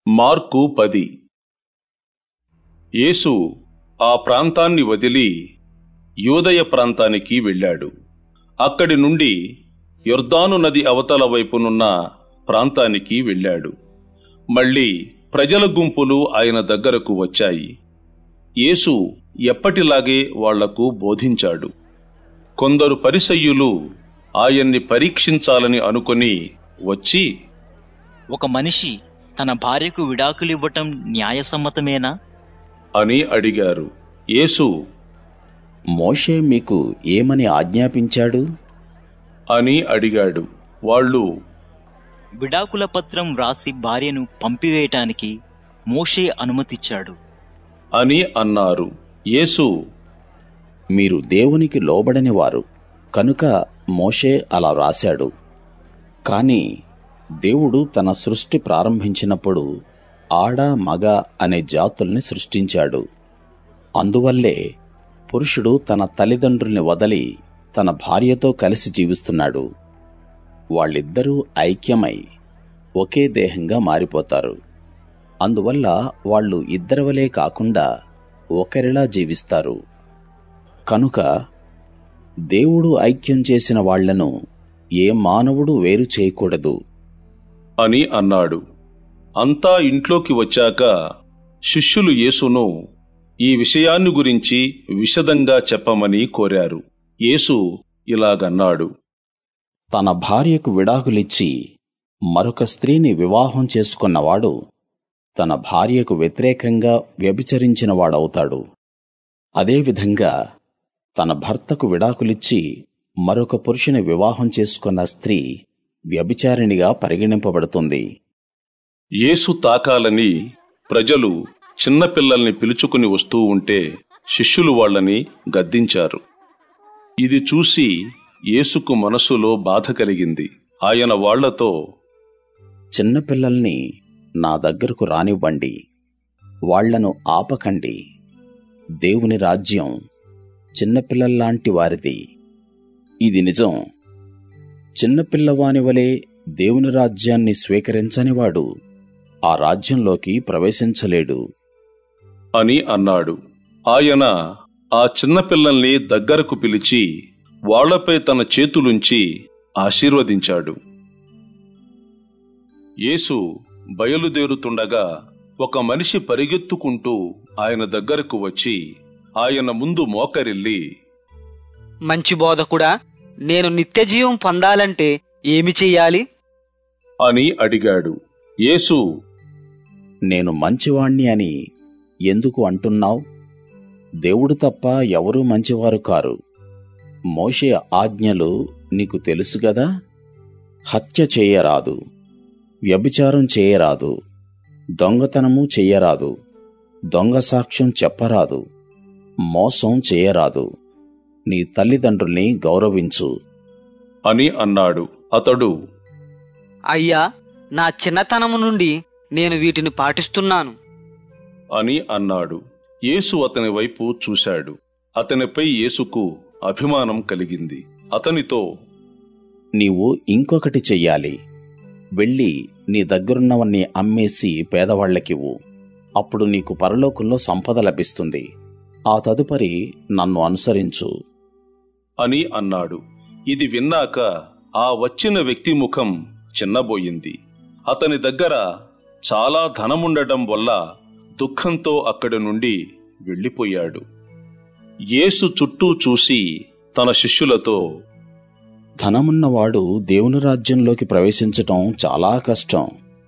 mark పది యేసు ఆ ప్రాంతాన్ని వదిలి యూదయ ప్రాంతానికి వెళ్ళాడు అక్కడి నుండి యొర్దాను నది అవతల వైపునున్న ప్రాంతానికి వెళ్ళాడు మళ్ళీ ప్రజల గుంపులు ఆయన దగ్గరకు వచ్చాయి యేసు ఎప్పటిలాగే వాళ్లకు బోధించాడు కొందరు పరిసయ్యులు ఆయన్ని పరీక్షించాలని అనుకొని వచ్చి ఒక మనిషి తన భార్యకు విడాకులివ్వటం న్యాయసమ్మతమేనా అని అడిగారు యేసు మోషే మీకు ఏమని ఆజ్ఞాపించాడు అని అడిగాడు వాళ్ళు విడాకుల పత్రం వ్రాసి భార్యను పంపివేయటానికి మోషే అనుమతిచ్చాడు అని అన్నారు యేసు మీరు దేవునికి లోబడని వారు కనుక మోషే అలా రాశాడు కాని దేవుడు తన సృష్టి ప్రారంభించినప్పుడు ఆడ మగ అనే జాతుల్ని సృష్టించాడు అందువల్లే పురుషుడు తన తల్లిదండ్రుల్ని వదలి తన భార్యతో కలిసి జీవిస్తున్నాడు వాళ్ళిద్దరూ ఐక్యమై ఒకే దేహంగా మారిపోతారు అందువల్ల వాళ్ళు ఇద్దరివలే కాకుండా ఒకరిలా జీవిస్తారు కనుక దేవుడు ఐక్యం చేసిన వాళ్లను ఏ మానవుడు వేరు చేయకూడదు అని అన్నాడు అంతా ఇంట్లోకి వచ్చాక శిష్యులు యేసును ఈ విషయాన్ని గురించి విశదంగా చెప్పమని కోరారు యేసు ఇలాగన్నాడు తన భార్యకు విడాకులిచ్చి మరొక స్త్రీని వివాహం చేసుకున్నవాడు తన భార్యకు వ్యతిరేకంగా వ్యభిచరించిన వాడవుతాడు అదేవిధంగా తన భర్తకు విడాకులిచ్చి మరొక పురుషుని వివాహం చేసుకున్న స్త్రీ వ్యభిచారిణిగా పరిగణింపబడుతుంది యేసు తాకాలని ప్రజలు చిన్నపిల్లల్ని పిలుచుకుని వస్తూ ఉంటే శిష్యులు వాళ్ళని గద్దించారు ఇది చూసి యేసుకు మనసులో బాధ కలిగింది ఆయన వాళ్లతో చిన్నపిల్లల్ని నా దగ్గరకు రానివ్వండి వాళ్లను ఆపకండి దేవుని రాజ్యం చిన్నపిల్లల్లాంటి వారిది ఇది నిజం చిన్నపిల్లవాని వలె దేవుని రాజ్యాన్ని స్వీకరించనివాడు ఆ రాజ్యంలోకి ప్రవేశించలేడు అని అన్నాడు ఆయన ఆ చిన్నపిల్లల్ని దగ్గరకు పిలిచి వాళ్లపై తన చేతులుంచి ఆశీర్వదించాడు యేసు బయలుదేరుతుండగా ఒక మనిషి పరిగెత్తుకుంటూ ఆయన దగ్గరకు వచ్చి ఆయన ముందు మోకరిల్లి మంచి బోధకుడా నేను నిత్యజీవం పొందాలంటే ఏమి చెయ్యాలి అని అడిగాడు యేసు నేను మంచివాణ్ణి అని ఎందుకు అంటున్నావు దేవుడు తప్ప ఎవరూ మంచివారు కారు మోషే ఆజ్ఞలు నీకు తెలుసు గదా హత్య చేయరాదు వ్యభిచారం చేయరాదు దొంగతనము చెయ్యరాదు దొంగ సాక్ష్యం చెప్పరాదు మోసం చేయరాదు నీ తల్లిదండ్రుల్ని గౌరవించు అని అన్నాడు అతడు అయ్యా నా చిన్నతనము నుండి నేను వీటిని పాటిస్తున్నాను అని అన్నాడు యేసు అతని వైపు చూశాడు అతనిపై యేసుకు అభిమానం కలిగింది అతనితో నీవు ఇంకొకటి చెయ్యాలి వెళ్ళి నీ దగ్గరున్నవన్నీ అమ్మేసి పేదవాళ్లకివ్వు అప్పుడు నీకు పరలోకంలో సంపద లభిస్తుంది ఆ తదుపరి నన్ను అనుసరించు అని అన్నాడు ఇది విన్నాక ఆ వచ్చిన వ్యక్తి ముఖం చిన్నబోయింది అతని దగ్గర చాలా ధనముండటం వల్ల దుఃఖంతో అక్కడి నుండి వెళ్ళిపోయాడు యేసు చుట్టూ చూసి తన శిష్యులతో ధనమున్నవాడు దేవుని రాజ్యంలోకి ప్రవేశించటం చాలా కష్టం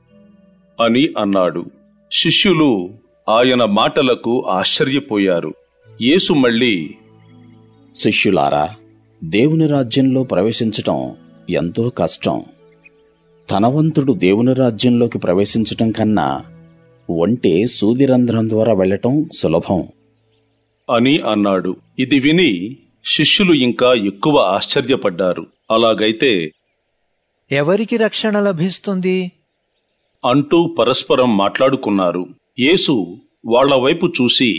అని అన్నాడు శిష్యులు ఆయన మాటలకు ఆశ్చర్యపోయారు యేసు మళ్ళీ శిష్యులారా దేవుని రాజ్యంలో ప్రవేశించటం ఎంతో కష్టం ధనవంతుడు దేవుని రాజ్యంలోకి ప్రవేశించటం కన్నా ఒంటే సూదిరంధ్రం ద్వారా వెళ్ళటం సులభం అని అన్నాడు ఇది విని శిష్యులు ఇంకా ఎక్కువ ఆశ్చర్యపడ్డారు అలాగైతే ఎవరికి రక్షణ లభిస్తుంది అంటూ పరస్పరం మాట్లాడుకున్నారు యేసు వాళ్ళ వైపు చూసి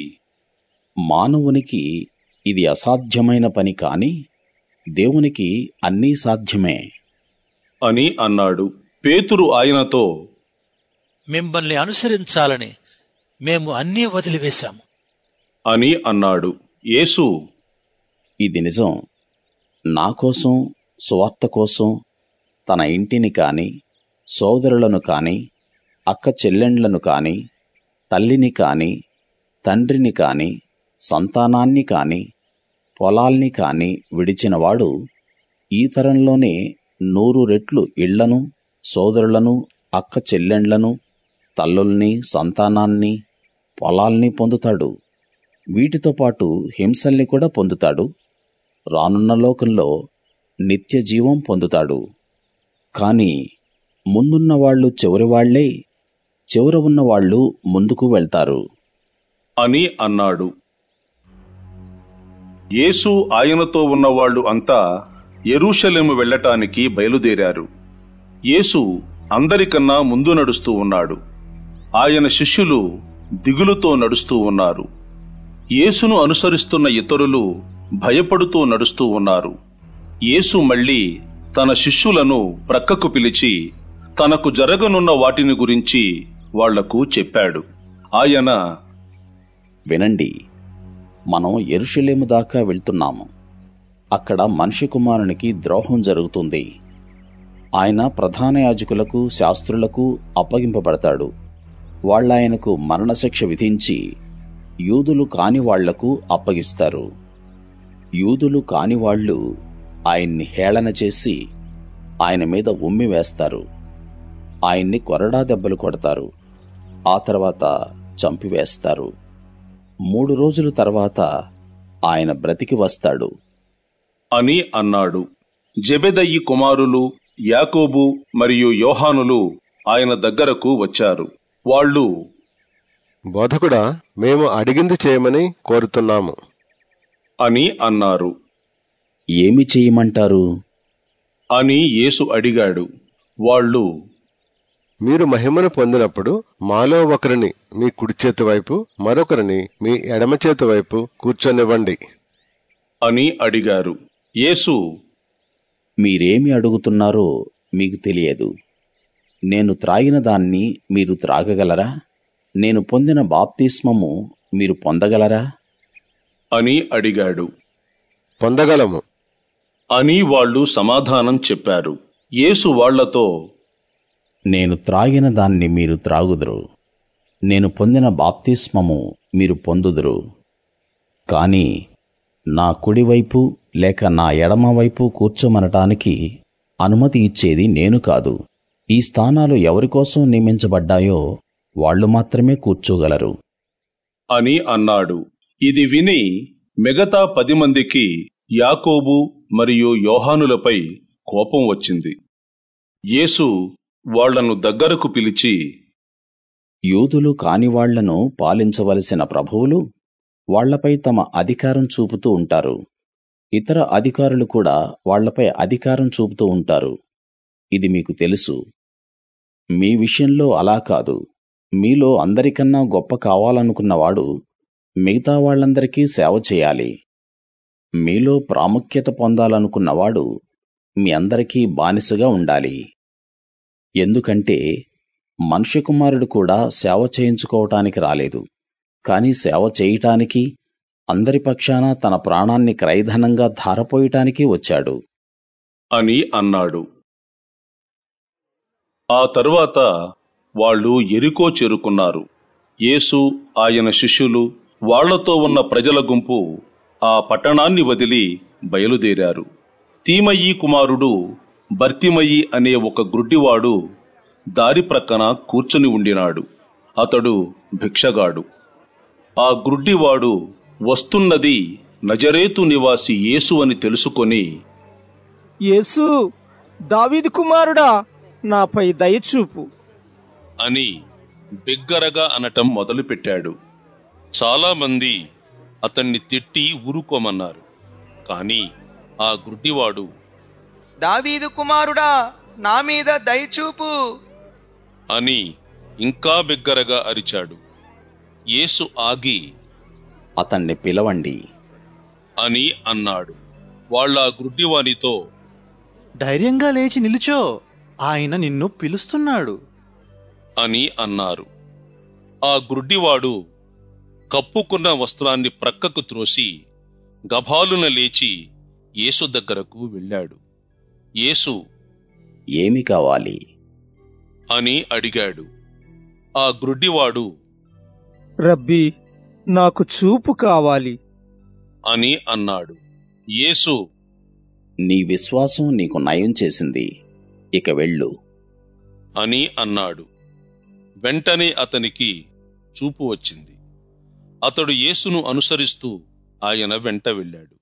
మానవునికి ఇది అసాధ్యమైన పని కాని దేవునికి అన్నీ సాధ్యమే అని అన్నాడు పేతురు ఆయనతో మిమ్మల్ని అనుసరించాలని మేము అన్నీ వదిలివేశాము అని అన్నాడు యేసు ఇది నిజం నా కోసం సువార్త కోసం తన ఇంటిని కాని సోదరులను కాని అక్క చెల్లెండ్లను కాని తల్లిని కాని తండ్రిని కాని సంతానాన్ని కాని పొలాల్ని కాని విడిచినవాడు ఈ తరంలోనే నూరు రెట్లు ఇళ్లను సోదరులను అక్క చెల్లెండ్లను తల్లుల్ని సంతానాన్ని పొలాల్ని పొందుతాడు వీటితో పాటు హింసల్ని కూడా పొందుతాడు రానున్న లోకంలో నిత్య జీవం పొందుతాడు కాని ముందున్న వాళ్ళు చివరి వాళ్లే చివర ఉన్న వాళ్ళు ముందుకు వెళ్తారు అని అన్నాడు యేసు ఆయనతో ఉన్నవాళ్ళు అంతా యెరూషలేము వెళ్ళటానికి బయలుదేరారు యేసు అందరికన్నా ముందు నడుస్తూ ఉన్నాడు ఆయన శిష్యులు దిగులుతో నడుస్తూ ఉన్నారు యేసును అనుసరిస్తున్న ఇతరులు భయపడుతూ నడుస్తూ ఉన్నారు యేసు మళ్ళీ తన శిష్యులను ప్రక్కకు పిలిచి తనకు జరగనున్న వాటిని గురించి వాళ్లకు చెప్పాడు ఆయన వినండి మనం ఎరుషలేము దాకా వెళ్తున్నాము అక్కడ మనిషి కుమారునికి ద్రోహం జరుగుతుంది ఆయన ప్రధాన యాజకులకు శాస్త్రులకు అప్పగింపబడతాడు వాళ్ళాయనకు మరణశిక్ష విధించి యూదులు కాని వాళ్లకు అప్పగిస్తారు యూదులు కాని వాళ్ళు ఆయన్ని హేళన చేసి ఆయన మీద ఉమ్మి వేస్తారు ఆయన్ని కొరడా దెబ్బలు కొడతారు ఆ తర్వాత చంపివేస్తారు మూడు రోజుల తర్వాత ఆయన బ్రతికి వస్తాడు అని అన్నాడు జెబెదయి కుమారులు యాకోబు మరియు యోహానులు ఆయన దగ్గరకు వచ్చారు వాళ్ళు బోధకుడా మేము అడిగింది చేయమని కోరుతున్నాము అని అన్నారు ఏమి చేయమంటారు అని యేసు అడిగాడు వాళ్ళు మీరు మహిమను పొందినప్పుడు మాలో ఒకరిని మీ కుడి చేతి వైపు మరొకరిని మీ ఎడమ చేతి వైపు కూర్చొనివ్వండి అని అడిగారు యేసు మీరేమి అడుగుతున్నారో మీకు తెలియదు నేను త్రాగిన దాన్ని మీరు త్రాగగలరా నేను పొందిన బాప్తిస్మము మీరు పొందగలరా అని అడిగాడు పొందగలము అని వాళ్ళు సమాధానం చెప్పారు యేసు వాళ్లతో నేను త్రాగిన దాన్ని మీరు త్రాగుదురు నేను పొందిన బాప్తిస్మము మీరు పొందుదురు కాని నా కుడివైపు లేక నా ఎడమ వైపు కూర్చోమనటానికి అనుమతి ఇచ్చేది నేను కాదు ఈ స్థానాలు ఎవరికోసం నియమించబడ్డాయో వాళ్ళు మాత్రమే కూర్చోగలరు అని అన్నాడు ఇది విని మిగతా పది మందికి యాకోబు మరియు యోహానులపై కోపం వచ్చింది యేసు వాళ్లను దగ్గరకు పిలిచి యూదులు కానివాళ్లను పాలించవలసిన ప్రభువులు వాళ్లపై తమ అధికారం చూపుతూ ఉంటారు ఇతర అధికారులు కూడా వాళ్లపై అధికారం చూపుతూ ఉంటారు ఇది మీకు తెలుసు మీ విషయంలో అలా కాదు మీలో అందరికన్నా గొప్ప కావాలనుకున్నవాడు మిగతా వాళ్ళందరికీ సేవ చేయాలి మీలో ప్రాముఖ్యత పొందాలనుకున్నవాడు మీ అందరికీ బానిసగా ఉండాలి ఎందుకంటే మనుష్య కుమారుడు కూడా సేవ చేయించుకోవటానికి రాలేదు కాని సేవ చేయటానికి అందరి పక్షాన తన ప్రాణాన్ని క్రయధనంగా ధారపోయటానికి వచ్చాడు అని అన్నాడు ఆ తరువాత వాళ్ళు ఎరికో చేరుకున్నారు యేసు ఆయన శిష్యులు వాళ్లతో ఉన్న ప్రజల గుంపు ఆ పట్టణాన్ని వదిలి బయలుదేరారు తీమయి కుమారుడు బర్తిమయి అనే ఒక గ్రుడ్డివాడు దారి ప్రక్కన కూర్చుని ఉండినాడు అతడు భిక్షగాడు ఆ గ్రుడ్డివాడు వస్తున్నది నజరేతు నివాసి యేసు అని తెలుసుకొని యేసు దావీదు కుమారుడా నాపై దయచూపు అని బిగ్గరగా అనటం మొదలుపెట్టాడు చాలామంది అతన్ని తిట్టి ఊరుకోమన్నారు కాని ఆ గుడ్డివాడు దావీదు కుమారుడా నా మీద దయచూపు అని ఇంకా బిగ్గరగా అరిచాడు యేసు ఆగి అతన్ని పిలవండి అని అన్నాడు వాళ్ళ అని అన్నారు ఆ గుడ్డివాడు కప్పుకున్న వస్త్రాన్ని ప్రక్కకు త్రోసి గభాలున లేచి యేసు దగ్గరకు వెళ్ళాడు యేసు ఏమి కావాలి అని అడిగాడు ఆ గ్రుడ్డివాడు రబ్బీ నాకు చూపు కావాలి అని అన్నాడు యేసు నీ విశ్వాసం నీకు నయం చేసింది ఇక వెళ్ళు అని అన్నాడు వెంటనే అతనికి చూపు వచ్చింది అతడు యేసును అనుసరిస్తూ ఆయన వెంట వెళ్ళాడు